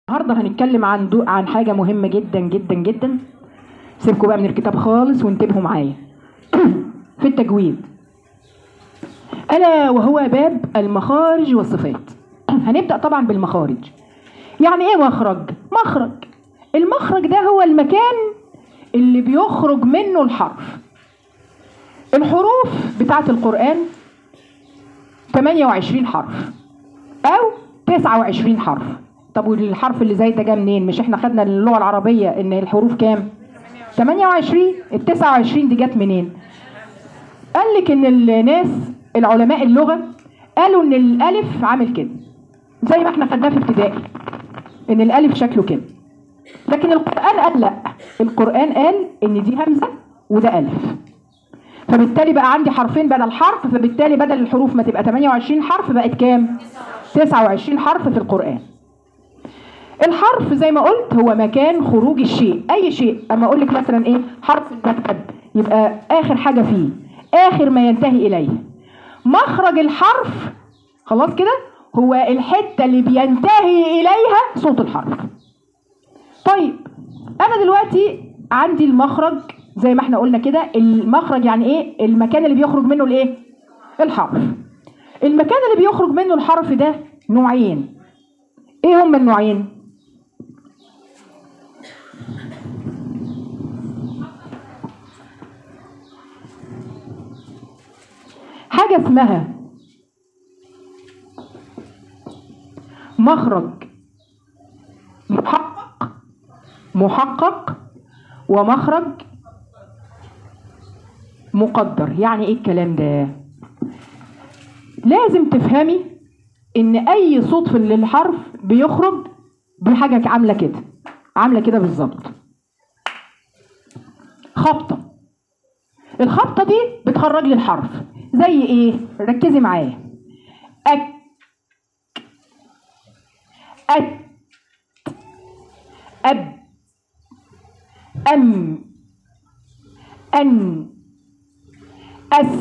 النهارده هنتكلم عن دو... عن حاجه مهمه جدا جدا جدا سيبكم بقى من الكتاب خالص وانتبهوا معايا في التجويد الا وهو باب المخارج والصفات هنبدا طبعا بالمخارج يعني ايه مخرج مخرج المخرج ده هو المكان اللي بيخرج منه الحرف الحروف بتاعه القران 28 حرف او 29 حرف طب والحرف اللي زي ده جه منين مش احنا خدنا اللغه العربيه ان الحروف كام 28 ال 29 دي جت منين قال لك ان الناس العلماء اللغه قالوا ان الالف عامل كده زي ما احنا خدناه في ابتدائي ان الالف شكله كده لكن القران قال لا القران قال ان دي همزه وده الف فبالتالي بقى عندي حرفين بدل حرف فبالتالي بدل الحروف ما تبقى 28 حرف بقت كام 29 حرف في القرآن الحرف زي ما قلت هو مكان خروج الشيء اي شيء اما اقول لك مثلا ايه حرف المكتب يبقى اخر حاجه فيه اخر ما ينتهي اليه مخرج الحرف خلاص كده هو الحته اللي بينتهي اليها صوت الحرف طيب انا دلوقتي عندي المخرج زي ما احنا قلنا كده المخرج يعني ايه المكان اللي بيخرج منه الايه الحرف المكان اللي بيخرج منه الحرف ده نوعين ايه هما النوعين حاجة اسمها مخرج محقق محقق ومخرج مقدر يعني ايه الكلام ده لازم تفهمي ان اي صوت في الحرف بيخرج بحاجه عامله كده عامله كده بالظبط خبطه الخبطه دي بتخرج لي الحرف زي ايه ركزي معايا اك ات اب ام ان اس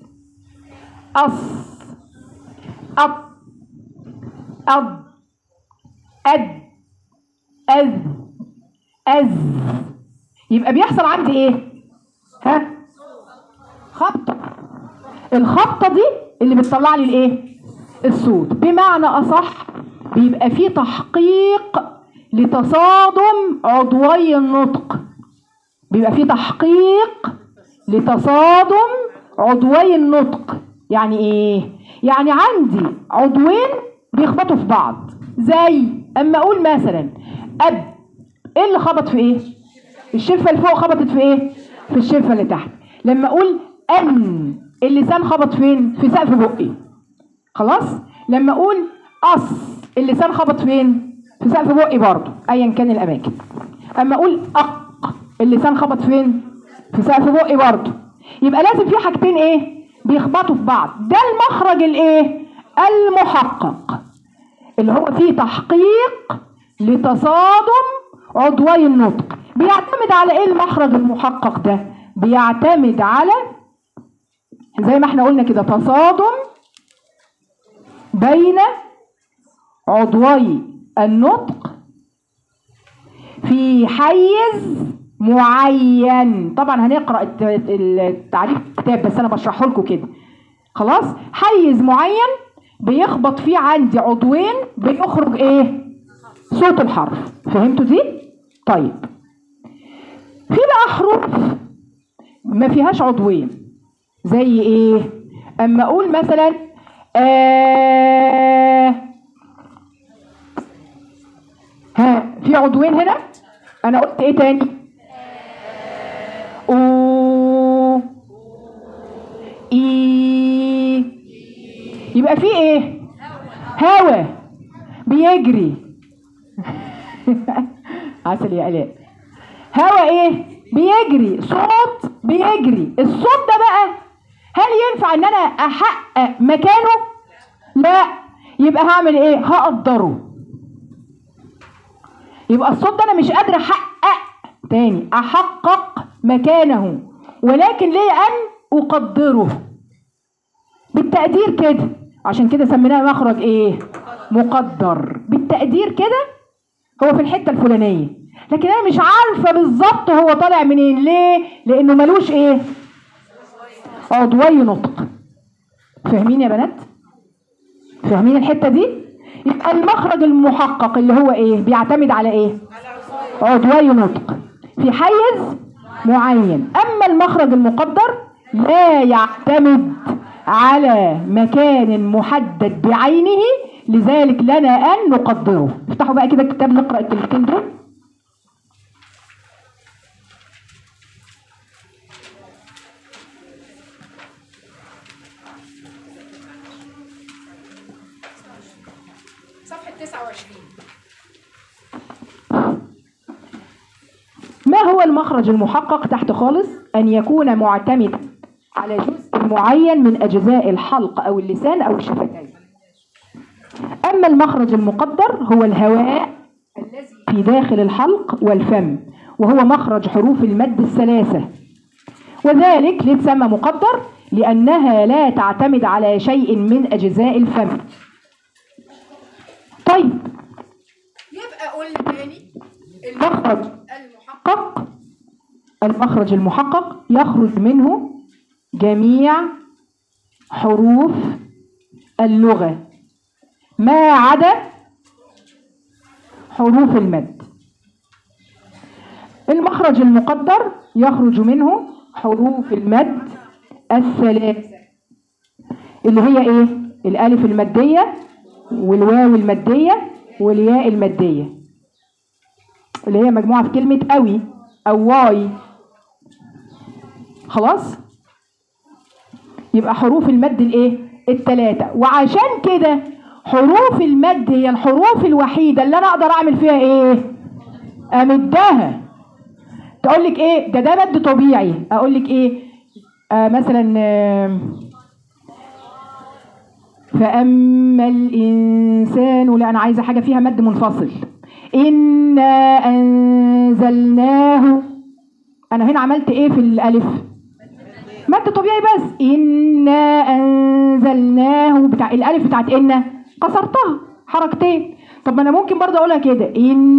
أص أط أض أد أذ أذ يبقى بيحصل عندي إيه؟ ها؟ خبطة الخبطة دي اللي بتطلع لي الإيه؟ الصوت بمعنى أصح بيبقى فيه تحقيق لتصادم عضوي النطق بيبقى فيه تحقيق لتصادم عضوي النطق يعني ايه يعني عندي عضوين بيخبطوا في بعض زي اما اقول مثلا اب ايه اللي خبط في ايه الشفه اللي فوق خبطت في ايه في الشفه اللي تحت لما اقول ان اللسان خبط فين في سقف بقي خلاص لما اقول اص اللسان خبط فين في سقف بقي برضه ايا كان الاماكن اما اقول اق اللسان خبط فين في سقف بقي برضه يبقى لازم في حاجتين ايه بيخبطوا في بعض ده المخرج الايه المحقق اللي هو فيه تحقيق لتصادم عضوي النطق بيعتمد على ايه المخرج المحقق ده بيعتمد على زي ما احنا قلنا كده تصادم بين عضوي النطق في حيز معين طبعا هنقرا التعريف الكتاب بس انا بشرحه لكم كده خلاص حيز معين بيخبط فيه عندي عضوين بيخرج ايه صوت الحرف فهمتوا دي طيب في بقى حروف ما فيهاش عضوين زي ايه اما اقول مثلا آه ها في عضوين هنا انا قلت ايه تاني او اي يبقى في ايه هوا بيجري عسل يا الاء هوا ايه بيجري صوت بيجري الصوت ده بقى هل ينفع ان انا احقق مكانه لا يبقى هعمل ايه هقدره يبقى الصوت ده انا مش قادره احقق تاني احقق مكانه ولكن ليه ان اقدره بالتقدير كده عشان كده سميناها مخرج ايه مقدر بالتقدير كده هو في الحته الفلانيه لكن انا مش عارفه بالظبط هو طالع منين ليه لانه ملوش ايه عضوي نطق فاهمين يا بنات فاهمين الحته دي يبقى المخرج المحقق اللي هو ايه بيعتمد على ايه عضوي نطق في حيز معين اما المخرج المقدر لا يعتمد على مكان محدد بعينه لذلك لنا ان نقدره افتحوا بقى كده الكتاب نقرا الكلمتين دول صفحة 29 ما هو المخرج المحقق تحت خالص أن يكون معتمدا على جزء معين من أجزاء الحلق أو اللسان أو الشفتين أما المخرج المقدر هو الهواء الذي في داخل الحلق والفم وهو مخرج حروف المد الثلاثة وذلك لتسمى مقدر لأنها لا تعتمد على شيء من أجزاء الفم طيب يبقى قلنا تاني المخرج المحقق المحقق المخرج المحقق يخرج منه جميع حروف اللغة ما عدا حروف المد المخرج المقدر يخرج منه حروف المد الثلاثة اللي هي ايه الالف المادية والواو المادية والياء المادية اللي هي مجموعة في كلمة قوي أو واي خلاص يبقى حروف المد الايه التلاتة وعشان كده حروف المد هي الحروف الوحيدة اللي أنا أقدر أعمل فيها ايه أمدها تقول لك ايه ده ده مد طبيعي أقول لك ايه آه مثلا آه فأما الإنسان لا أنا عايزة حاجة فيها مد منفصل إنا أنزلناه أنا هنا عملت إيه في الألف مد طبيعي بس إنا أنزلناه بتاع الألف بتاعت إنا كسرتها حركتين طب ما أنا ممكن برضه أقولها كده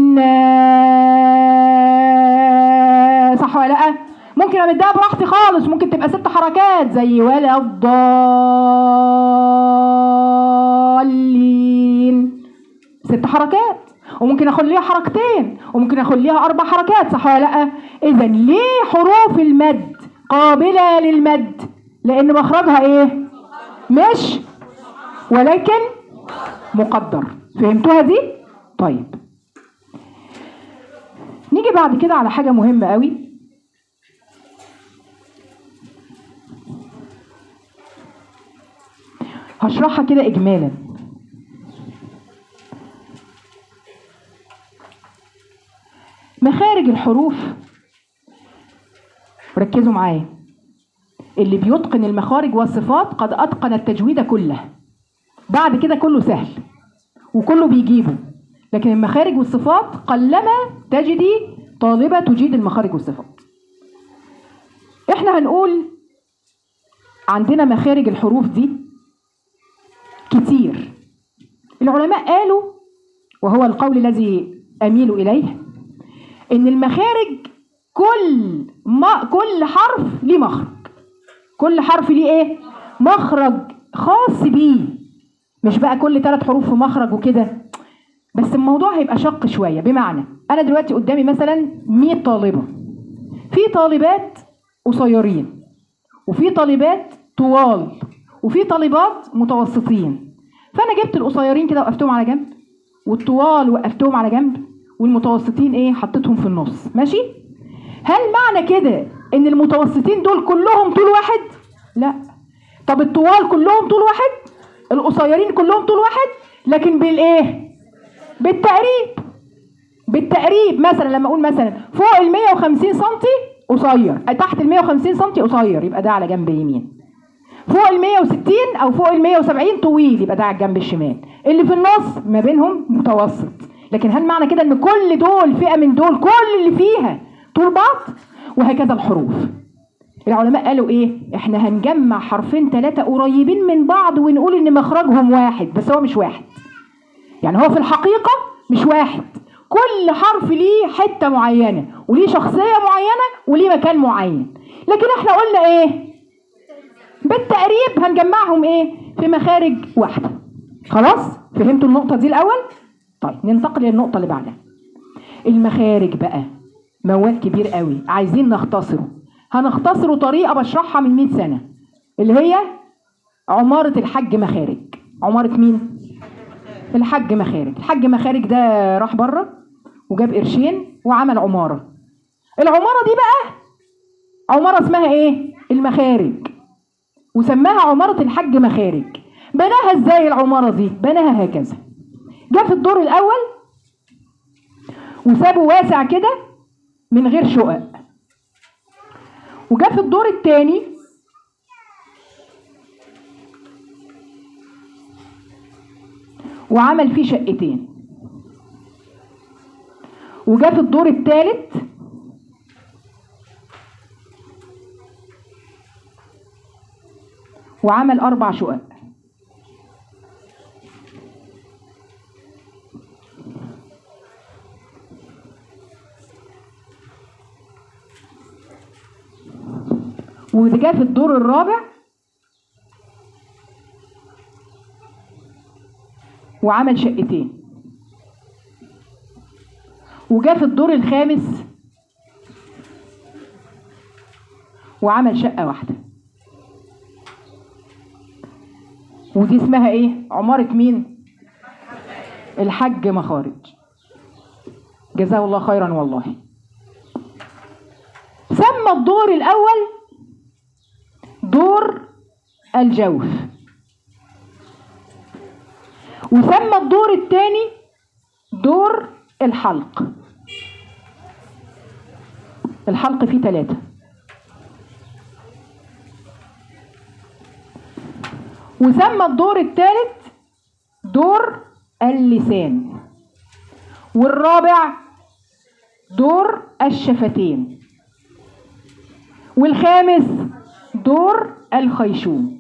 إنا صح ولا لأ ممكن أمدها براحتي خالص ممكن تبقى ست حركات زي ولا الضالين ست حركات وممكن اخد ليها حركتين وممكن اخد ليها اربع حركات صح ولا لا اذا ليه حروف المد قابله للمد لان مخرجها ايه مش ولكن مقدر فهمتوها دي طيب نيجي بعد كده على حاجه مهمه قوي هشرحها كده اجمالا مخارج الحروف ركزوا معايا اللي بيتقن المخارج والصفات قد اتقن التجويد كله بعد كده كله سهل وكله بيجيبه لكن المخارج والصفات قلما تجدي طالبة تجيد المخارج والصفات احنا هنقول عندنا مخارج الحروف دي كتير العلماء قالوا وهو القول الذي اميل اليه ان المخارج كل ما كل حرف ليه مخرج كل حرف ليه ايه مخرج خاص بيه مش بقى كل ثلاث حروف في مخرج وكده بس الموضوع هيبقى شق شويه بمعنى انا دلوقتي قدامي مثلا 100 طالبه في طالبات قصيرين وفي طالبات طوال وفي طالبات متوسطين فانا جبت القصيرين كده وقفتهم على جنب والطوال وقفتهم على جنب والمتوسطين ايه حطيتهم في النص ماشي هل معنى كده ان المتوسطين دول كلهم طول واحد لا طب الطوال كلهم طول واحد القصيرين كلهم طول واحد لكن بالايه بالتقريب بالتقريب مثلا لما اقول مثلا فوق ال 150 سم قصير تحت ال 150 سم قصير يبقى ده على جنب يمين فوق ال 160 او فوق ال 170 طويل يبقى ده على الجنب الشمال اللي في النص ما بينهم متوسط لكن هل معنى كده ان كل دول فئه من دول كل اللي فيها طول بعض وهكذا الحروف العلماء قالوا ايه احنا هنجمع حرفين ثلاثه قريبين من بعض ونقول ان مخرجهم واحد بس هو مش واحد يعني هو في الحقيقه مش واحد كل حرف ليه حته معينه وليه شخصيه معينه وليه مكان معين لكن احنا قلنا ايه بالتقريب هنجمعهم ايه في مخارج واحده خلاص فهمتوا النقطه دي الاول طيب ننتقل للنقطه اللي بعدها المخارج بقى موال كبير قوي عايزين نختصره هنختصره طريقه بشرحها من 100 سنه اللي هي عماره الحج مخارج عماره مين الحج مخارج الحج مخارج ده راح بره وجاب قرشين وعمل عماره العماره دي بقى عماره اسمها ايه المخارج وسماها عماره الحج مخارج بناها ازاي العماره دي بناها هكذا جه في الدور الاول وسابه واسع كده من غير شقق وجا في الدور الثاني وعمل فيه شقتين وجا في الدور الثالث وعمل اربع شقق وجا في الدور الرابع وعمل شقتين وجا في الدور الخامس وعمل شقة واحدة ودي اسمها ايه عمارة مين الحج مخارج جزاه الله خيرا والله سمى الدور الاول دور الجوف وسمى الدور الثاني دور الحلق الحلق فيه ثلاثة وسمى الدور الثالث دور اللسان والرابع دور الشفتين والخامس دور الخيشوم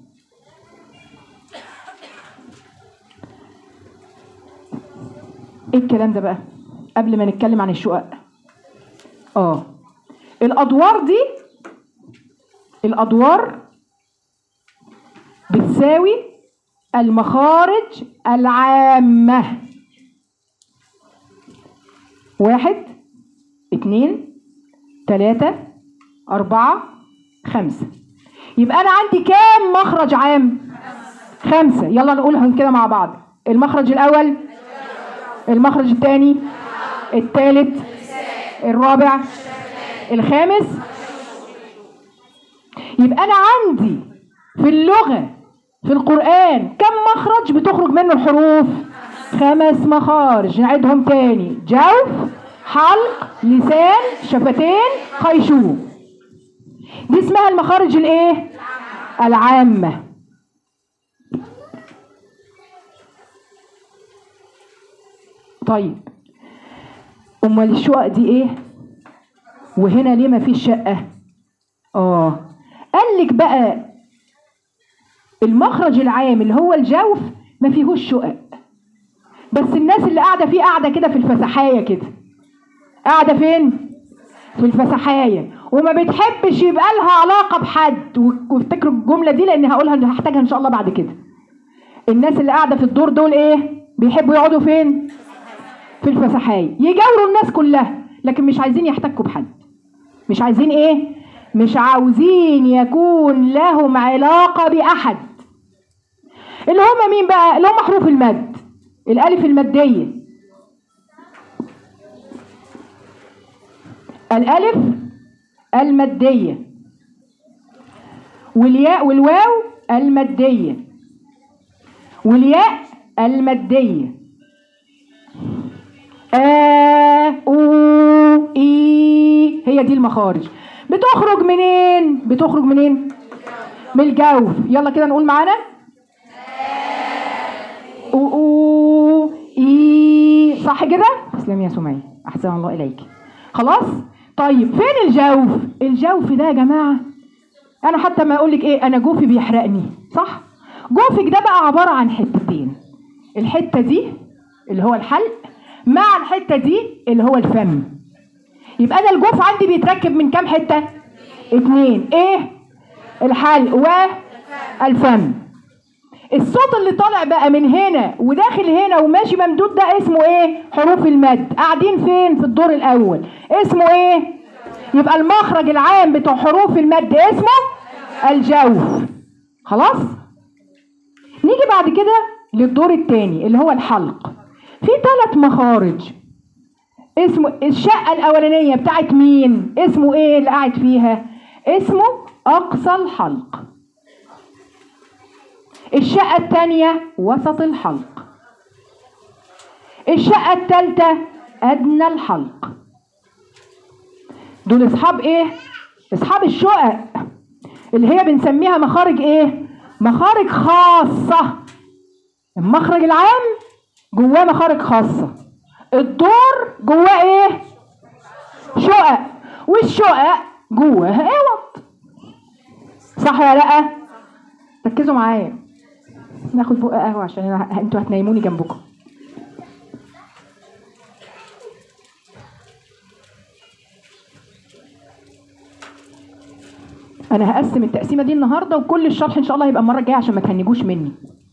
ايه الكلام ده بقى قبل ما نتكلم عن الشقق اه الادوار دي الادوار بتساوي المخارج العامة واحد اتنين تلاتة أربعة خمسة يبقى أنا عندي كام مخرج عام؟ خمسة يلا نقولهم كده مع بعض المخرج الأول المخرج الثاني الثالث الرابع الخامس يبقى أنا عندي في اللغة في القرآن كم مخرج بتخرج منه الحروف خمس مخارج نعيدهم تاني جوف حلق لسان شفتين خيشوم دي اسمها المخارج الايه العامة طيب امال الشقق دي ايه وهنا ليه ما فيش شقة اه قال لك بقى المخرج العام اللي هو الجوف ما فيهوش شقق بس الناس اللي قاعده فيه قاعده كده في الفسحايه كده قاعده فين في الفسحايه وما بتحبش يبقى لها علاقه بحد وافتكروا الجمله دي لان هقولها هحتاجها ان شاء الله بعد كده الناس اللي قاعده في الدور دول ايه بيحبوا يقعدوا فين في الفسحايه يجاوروا الناس كلها لكن مش عايزين يحتكوا بحد مش عايزين ايه مش عاوزين يكون لهم علاقه باحد اللي هم مين بقى اللي هم حروف المد الالف الماديه الالف الماديه والياء والواو الماديه والياء الماديه آ أو إي هي دي المخارج بتخرج منين بتخرج منين من الجوف يلا كده نقول معانا أو أو إي صح كده تسلم يا سمية أحسن الله إليك خلاص طيب فين الجوف الجوف ده يا جماعة أنا حتى ما أقول لك إيه أنا جوفي بيحرقني صح جوفك ده بقى عبارة عن حتتين الحتة دي اللي هو الحلق مع الحته دي اللي هو الفم يبقى انا الجوف عندي بيتركب من كام حته اتنين ايه الحلق والفم الصوت اللي طالع بقى من هنا وداخل هنا وماشي ممدود ده اسمه ايه حروف المد قاعدين فين في الدور الاول اسمه ايه يبقى المخرج العام بتاع حروف المد اسمه الجوف خلاص نيجي بعد كده للدور الثاني اللي هو الحلق في ثلاث مخارج اسمه الشقة الأولانية بتاعت مين؟ اسمه إيه اللي قاعد فيها؟ اسمه أقصى الحلق. الشقة الثانية وسط الحلق. الشقة الثالثة أدنى الحلق. دول أصحاب إيه؟ أصحاب الشقق اللي هي بنسميها مخارج إيه؟ مخارج خاصة. المخرج العام جواه مخارج خاصة. الدور جواه ايه شقق والشقق جواها اوض صح ولا لا ركزوا معايا ناخد بقى قهوه عشان أنا انتوا هتنيموني جنبكم انا هقسم التقسيمه دي النهارده وكل الشرح ان شاء الله هيبقى المره الجايه عشان ما تهنجوش مني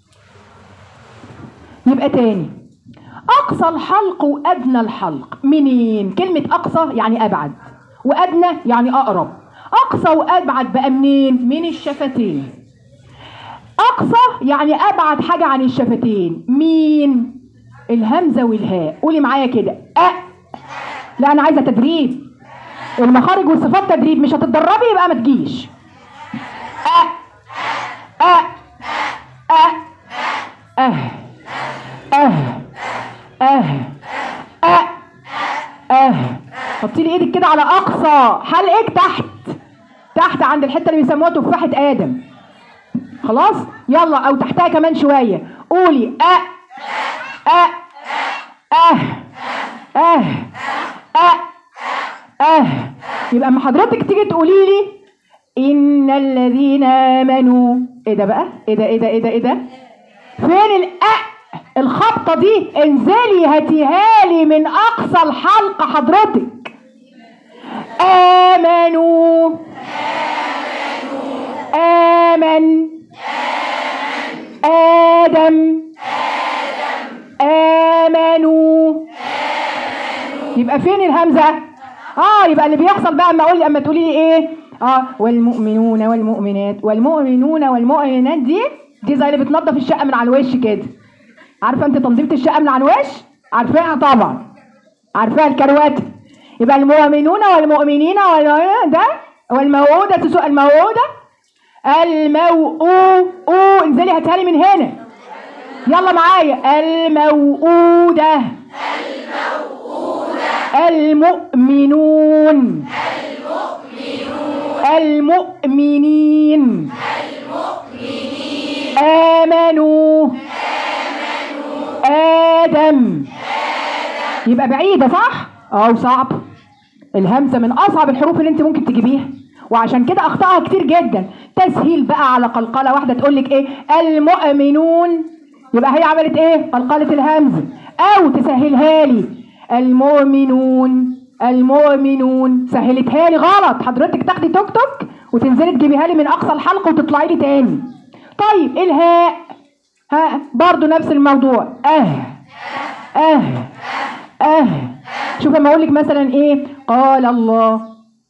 يبقى تاني أقصى الحلق وأدنى الحلق منين؟ كلمة أقصى يعني أبعد وأدنى يعني أقرب أقصى وأبعد بقى منين؟ من الشفتين أقصى يعني أبعد حاجة عن الشفتين مين؟ الهمزة والهاء قولي معايا كده أ لا أنا عايزة تدريب المخارج والصفات تدريب مش هتتدربي يبقى ما تجيش أ أ أ أه أه اه اه اه حطي لي ايدك كده على اقصى حلقك تحت تحت عند الحته اللي بيسموها تفاحه ادم خلاص يلا او تحتها كمان شويه قولي اه اه اه اه اه اه يبقى اما حضرتك تيجي تقولي لي ان الذين امنوا ايه ده بقى ايه ده ايه ده ايه ده ايه ده فين الأ الخبطة دي انزلي هاتيها لي من أقصى الحلقة حضرتك آمنوا آمن آدم آمنوا يبقى فين الهمزة؟ اه يبقى اللي بيحصل بقى اما اقول اما تقولي لي ايه؟ اه والمؤمنون والمؤمنات والمؤمنون والمؤمنات دي دي زي اللي بتنظف الشقة من على الوش كده عارفه انت تنظيفه الشقه من على الوش عارفاها طبعا عارفاها الكروات يبقى المؤمنون والمؤمنين وال- ده والموءودة سوء الموءودة الموءو او انزلي هاتها لي من هنا يلا معايا الموءودة المؤمنون المؤمنين آمنوا آدم يبقى بعيدة صح؟ اه وصعب الهمزة من أصعب الحروف اللي أنت ممكن تجيبيها وعشان كده أخطائها كتير جدا تسهيل بقى على قلقلة واحدة تقول لك إيه المؤمنون يبقى هي عملت إيه؟ قلقلة الهمزة أو تسهلها لي المؤمنون المؤمنون سهلتها لي غلط حضرتك تاخدي توك توك وتنزلي تجيبيها لي من أقصى الحلقة وتطلعي لي تاني طيب الهاء ها برضو نفس الموضوع اه اه اه شوف لما اقول لك مثلا ايه قال الله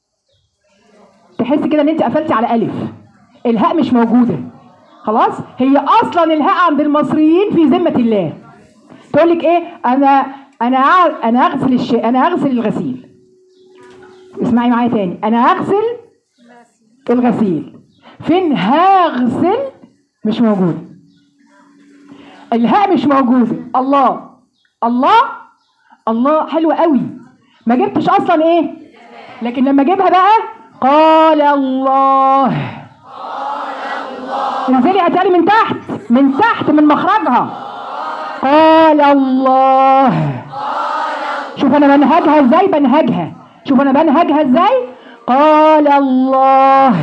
تحس كده ان انت قفلتي على الف الهاء مش موجوده خلاص هي اصلا الهاء عند المصريين في ذمه الله تقول لك ايه انا انا ع- انا اغسل الشيء انا اغسل الغسيل اسمعي معايا تاني انا هغسل الغسيل فين هغسل مش موجود الهاء مش موجوده الله الله الله حلوه قوي ما جبتش اصلا ايه لكن لما اجيبها بقى قال الله انزلي هاتها لي من تحت من تحت من مخرجها قال الله شوف انا بنهجها ازاي بنهجها شوف انا بنهجها ازاي قال الله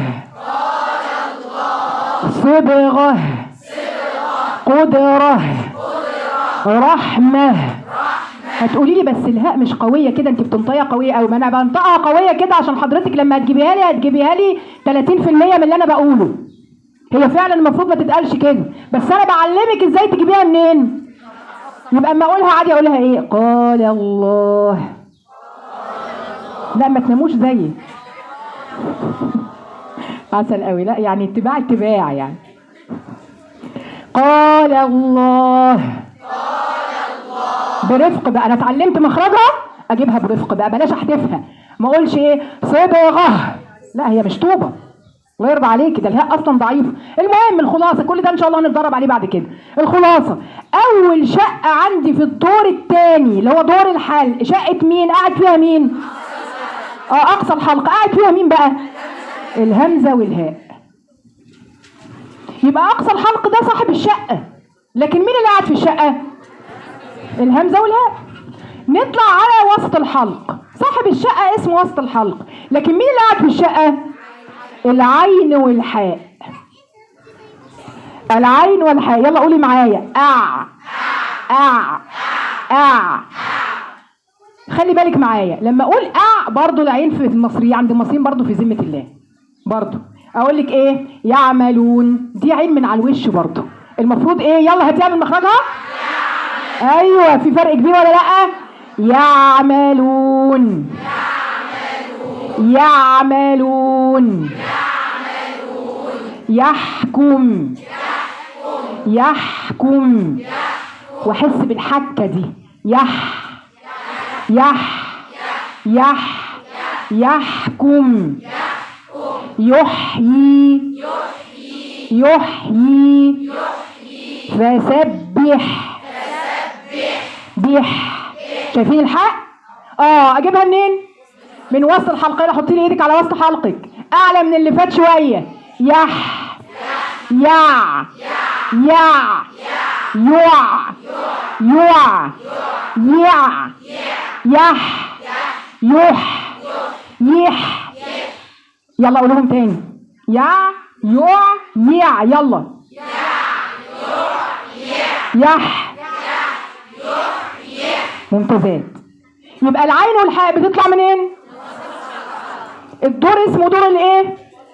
صبغه قدرة رحمة هتقولي لي بس الهاء مش قويه كده انت بتنطقيها قويه قوي ما انا بنطقها قويه كده عشان حضرتك لما هتجيبيها لي هتجيبيها لي 30% من اللي انا بقوله هي فعلا المفروض ما تتقالش كده بس انا بعلمك ازاي تجيبيها منين يبقى اما اقولها عادي اقولها ايه قال الله لا ما تناموش زيي عسل قوي لا يعني اتباع اتباع يعني قال الله برفق بقى انا اتعلمت مخرجها اجيبها برفق بقى بلاش احدفها ما اقولش ايه صبغه لا هي مش طوبه الله يرضى عليك ده الهاء اصلا ضعيف المهم الخلاصه كل ده ان شاء الله هنتدرب عليه بعد كده الخلاصه اول شقه عندي في الدور الثاني اللي هو دور الحل شقه مين قاعد فيها مين اه اقصى الحلقه قاعد فيها مين بقى الهمزه والهاء يبقى اقصى الحلق ده صاحب الشقه لكن مين اللي قاعد في الشقه الهمزه والهاء نطلع على وسط الحلق صاحب الشقه اسمه وسط الحلق لكن مين اللي قاعد في الشقه العين والحاء العين والحاء يلا قولي معايا اع اع اع خلي بالك معايا لما اقول اع برضو العين في المصري عند المصريين برضو في ذمه الله برضو اقول لك ايه يعملون دي عين من على الوش برضو المفروض ايه يلا هتعمل مخرجها ايوه في فرق كبير ولا لا يعملون يعملون يحكم يحكم واحس بالحكه دي يح يح يح يحكم يحيي يحيي فسبح بح شايفين الحق اه اجيبها منين من وسط الحلقه يلا حطي لي ايدك على وسط حلقك اعلى من اللي فات شويه يح يع يع يوع يوع يع يح يح يح يلا قولهم تاني يع يوع يع يلا يح ممتازات يبقى العين والحاء بتطلع منين الدور اسمه دور الايه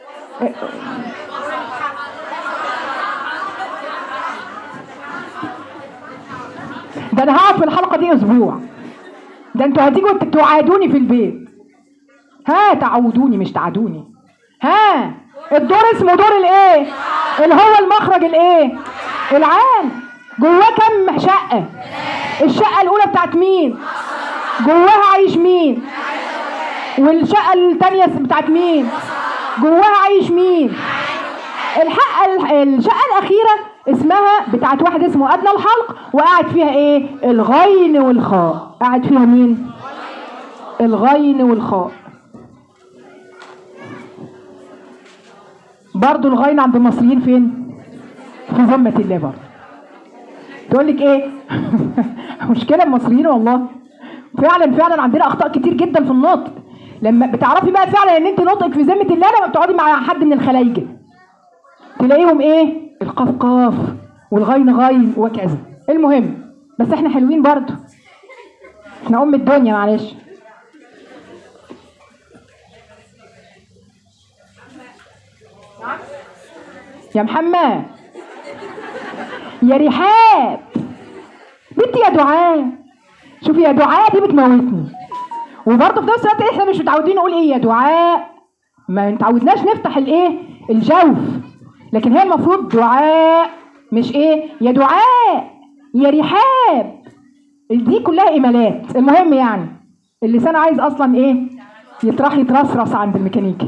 ده انا هقعد في الحلقه دي اسبوع ده انتوا هتيجوا تعادوني في البيت ها تعودوني مش تعادوني ها الدور اسمه دور الايه اللي هو المخرج الايه العام جواه كم شقه الشقه الاولى بتاعت مين جواها عايش مين والشقه الثانيه بتاعت مين جواها عايش مين الحق الشقه الاخيره اسمها بتاعت واحد اسمه ادنى الحلق وقاعد فيها ايه الغين والخاء قاعد فيها مين الغين والخاء برضو الغين عند المصريين فين في ذمة الله برضو تقول لك ايه مشكلة المصريين والله فعلا فعلا عندنا اخطاء كتير جدا في النطق لما بتعرفي بقى فعلا ان انت نطقك في ذمة الله لما بتقعدي مع حد من الخلايجة تلاقيهم ايه القاف قاف والغين غين وكذا المهم بس احنا حلوين برضو احنا ام الدنيا معلش يا محمد يا رحاب بنتي يا دعاء شوفي يا دعاء دي بتموتني وبرضه في نفس الوقت احنا مش متعودين نقول ايه يا دعاء ما متعودناش نفتح الايه الجوف لكن هي المفروض دعاء مش ايه يا دعاء يا رحاب دي كلها ايميلات المهم يعني اللسان عايز اصلا ايه يطرح يترصرص عند الميكانيكي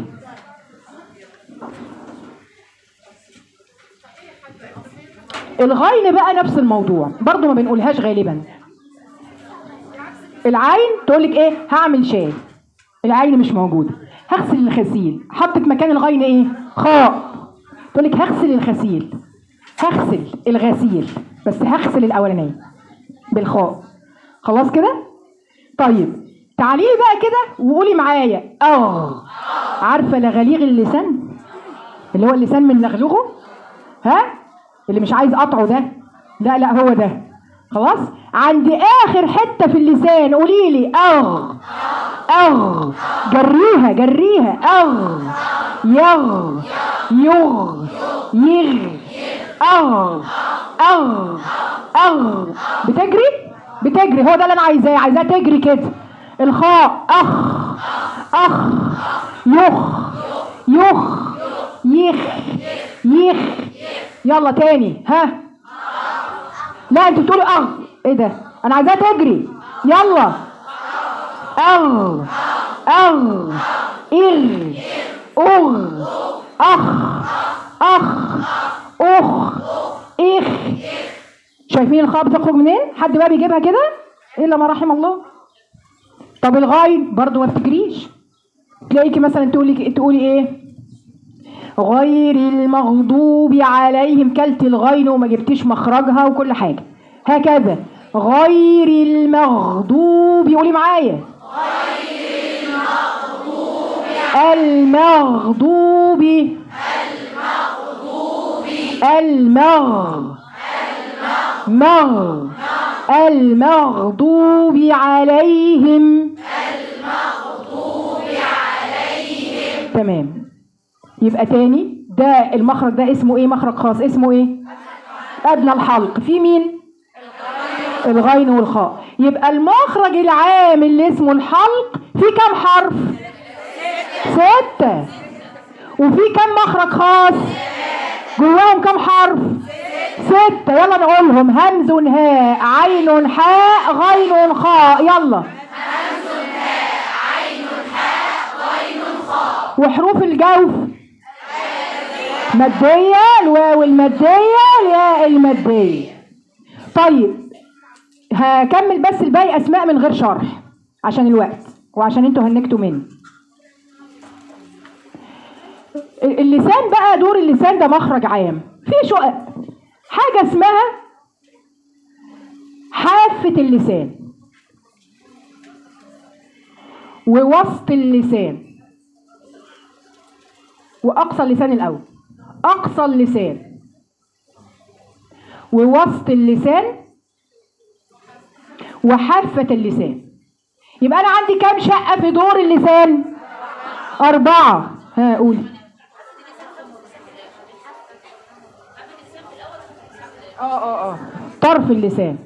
الغين بقى نفس الموضوع برضو ما بنقولهاش غالبا العين تقول لك ايه هعمل شاي العين مش موجوده هغسل الغسيل حطت مكان الغين ايه خاء تقول لك هغسل الغسيل هغسل الغسيل بس هغسل الاولانيه بالخاء خلاص كده طيب تعالي لي بقى كده وقولي معايا اغ عارفه لغليغ اللسان اللي هو اللسان من لغلغه ها اللي مش عايز قطعه ده لا لا هو ده خلاص عند اخر حته في اللسان قولي لي اغ اغ جريها جريها اغ يغ يغ يغ اغ اغ اغ بتجري بتجري هو ده اللي انا عايزاه عايزاها تجري كده الخاء اخ اخ يخ يخ يخ يخ يلا تاني ها لا انت بتقولي اغ ايه ده انا عايزاها تجري يلا اغ اغ اغ اغ اخ اخ اخ اخ شايفين الخاء بتخرج منين حد بقى بيجيبها كده الا ما رحم الله طب الغاين برضو ما بتجريش تلاقيكي مثلا تقولي تقولي ايه غير المغضوب عليهم كلت الغين وما جبتيش مخرجها وكل حاجه هكذا غير المغضوب قولي معايا المغضوب المغ مغ المغضوب عليهم تمام يبقى تاني ده المخرج ده اسمه ايه مخرج خاص اسمه ايه ادنى الحلق في مين الغين والخاء يبقى المخرج العام اللي اسمه الحلق فيه كام حرف ستة وفي كام مخرج خاص جواهم كام حرف ستة يلا نقولهم همز هاء عين حاء غين خاء يلا وحروف الجوف مادية الواو المادية الياء المادية طيب هكمل بس الباقي أسماء من غير شرح عشان الوقت وعشان انتوا هنكتوا مني اللسان بقى دور اللسان ده مخرج عام في شقق حاجة اسمها حافة اللسان ووسط اللسان وأقصى اللسان الأول أقصى اللسان ووسط اللسان وحافة اللسان يبقى أنا عندي كام شقة في دور اللسان؟ أربعة ها قولي اه اه اه طرف اللسان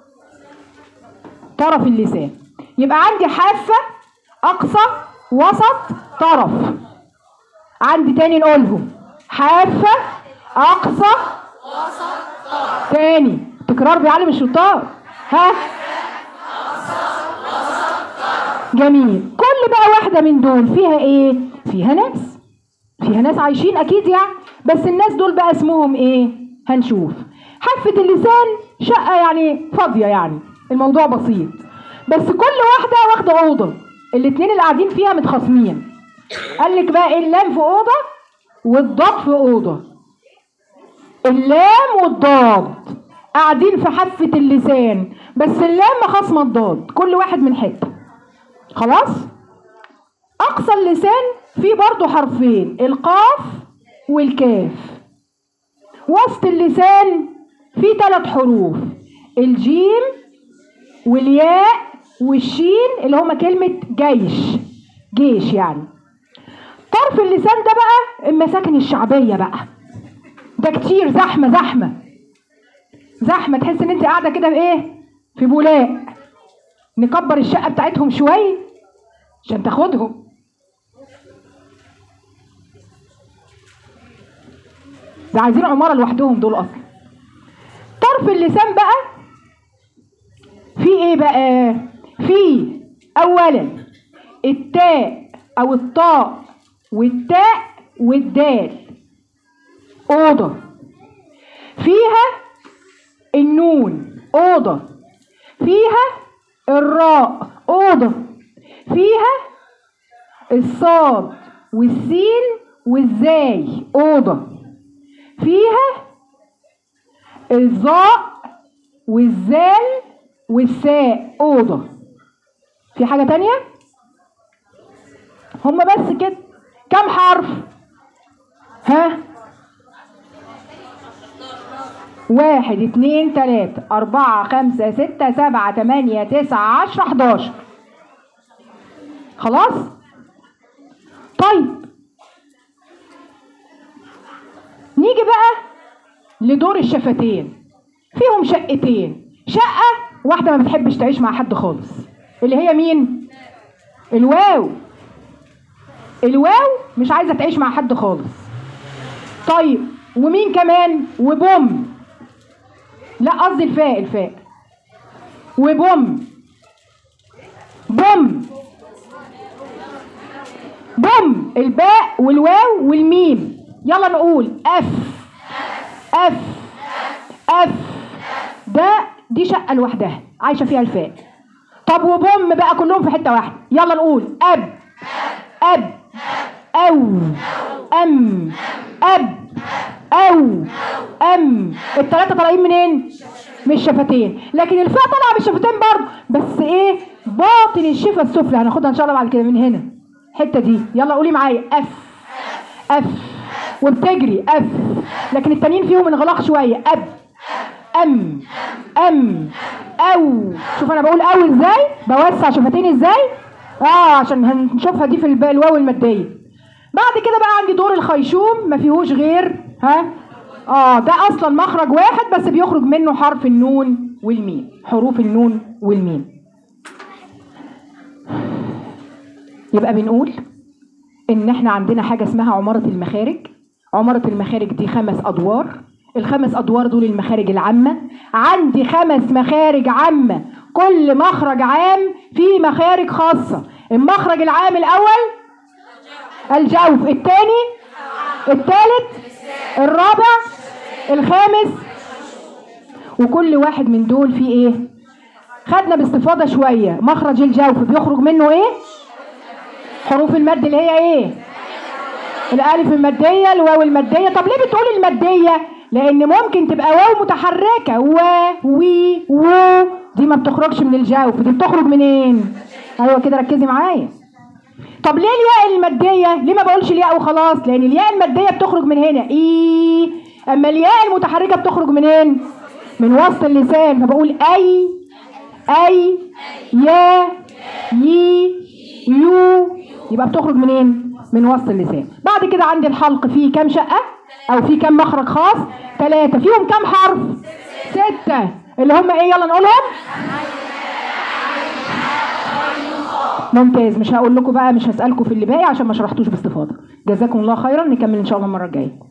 طرف اللسان يبقى عندي حافة أقصى وسط طرف عندي تاني نقولهم حافة أقصى تاني تكرار بيعلم الشطار ها جميل كل بقى واحدة من دول فيها ايه فيها ناس فيها ناس عايشين اكيد يعني بس الناس دول بقى اسمهم ايه هنشوف حافة اللسان شقة يعني فاضية يعني الموضوع بسيط بس كل واحدة واخدة أوضة الاتنين اللي قاعدين فيها متخاصمين قال لك بقى إيه اللام في أوضة والضاد في أوضة اللام والضاد قاعدين في حافة اللسان بس اللام خاصمة الضاد كل واحد من حتة خلاص أقصى اللسان فيه برضو حرفين القاف والكاف وسط اللسان فيه ثلاث حروف الجيم والياء والشين اللي هما كلمة جيش جيش يعني طرف اللسان ده بقى المساكن الشعبية بقى ده كتير زحمة زحمة زحمة تحس ان انت قاعدة كده في ايه في بولاق نكبر الشقة بتاعتهم شوية عشان تاخدهم ده عايزين عمارة لوحدهم دول اصلا طرف اللسان بقى في ايه بقى في اولا التاء او الطاء والتاء والدال اوضه فيها النون اوضه فيها الراء اوضه فيها الصاد والسين والزاي اوضه فيها الظاء والزال والساء أوضة في حاجة تانية هما بس كده كم حرف ها واحد اتنين تلاتة أربعة خمسة ستة سبعة تمانية تسعة عشرة حداشر خلاص طيب نيجي بقى لدور الشفتين فيهم شقتين شقة واحدة ما بتحبش تعيش مع حد خالص اللي هي مين الواو الواو مش عايزة تعيش مع حد خالص طيب ومين كمان وبوم لا قصدي الفاء الفاء وبوم بوم بوم الباء والواو والميم يلا نقول اف اف اف ده دي شقه لوحدها عايشه فيها الفاء طب وبوم بقى كلهم في حته واحده يلا نقول اب اب او ام اب او ام الثلاثه طالعين منين من الشفتين لكن الفاء طالعه من الشفتين برضه بس ايه باطن الشفه السفلى هناخدها ان شاء الله بعد كده من هنا الحته دي يلا قولي معايا اف اف وبتجري اف لكن التانيين فيهم انغلاق شويه اب ام ام او شوف انا بقول او ازاي بوسع شفتين ازاي اه عشان هنشوفها دي في الب- الواو الماديه بعد كده بقى عندي دور الخيشوم ما فيهوش غير ها اه ده اصلا مخرج واحد بس بيخرج منه حرف النون والميم حروف النون والميم يبقى بنقول ان احنا عندنا حاجه اسمها عماره المخارج عماره المخارج دي خمس ادوار الخمس ادوار دول المخارج العامه عندي خمس مخارج عامه كل مخرج عام فيه مخارج خاصه المخرج العام الاول الجوف الثاني الثالث الرابع الخامس وكل واحد من دول فيه ايه خدنا باستفاضه شويه مخرج الجوف بيخرج منه ايه حروف المد اللي هي ايه الالف الماديه الواو الماديه طب ليه بتقول الماديه لان ممكن تبقى واو متحركه و وي و دي ما بتخرجش من الجوف دي بتخرج منين ايوه كده ركزي معايا طب ليه الياء الماديه ليه ما بقولش الياء وخلاص لان الياء الماديه بتخرج من هنا اي اما الياء المتحركه بتخرج منين من وسط اللسان فبقول اي اي يا يي يو يبقى بتخرج منين من وسط اللسان بعد كده عندي الحلق فيه كام شقه او فيه كام مخرج خاص ثلاثه فيهم كام حرف سته اللي هم ايه يلا نقولهم ممتاز مش هقول لكم بقى مش هسالكم في اللي باقي عشان ما شرحتوش باستفاضه جزاكم الله خيرا نكمل ان شاء الله المره الجايه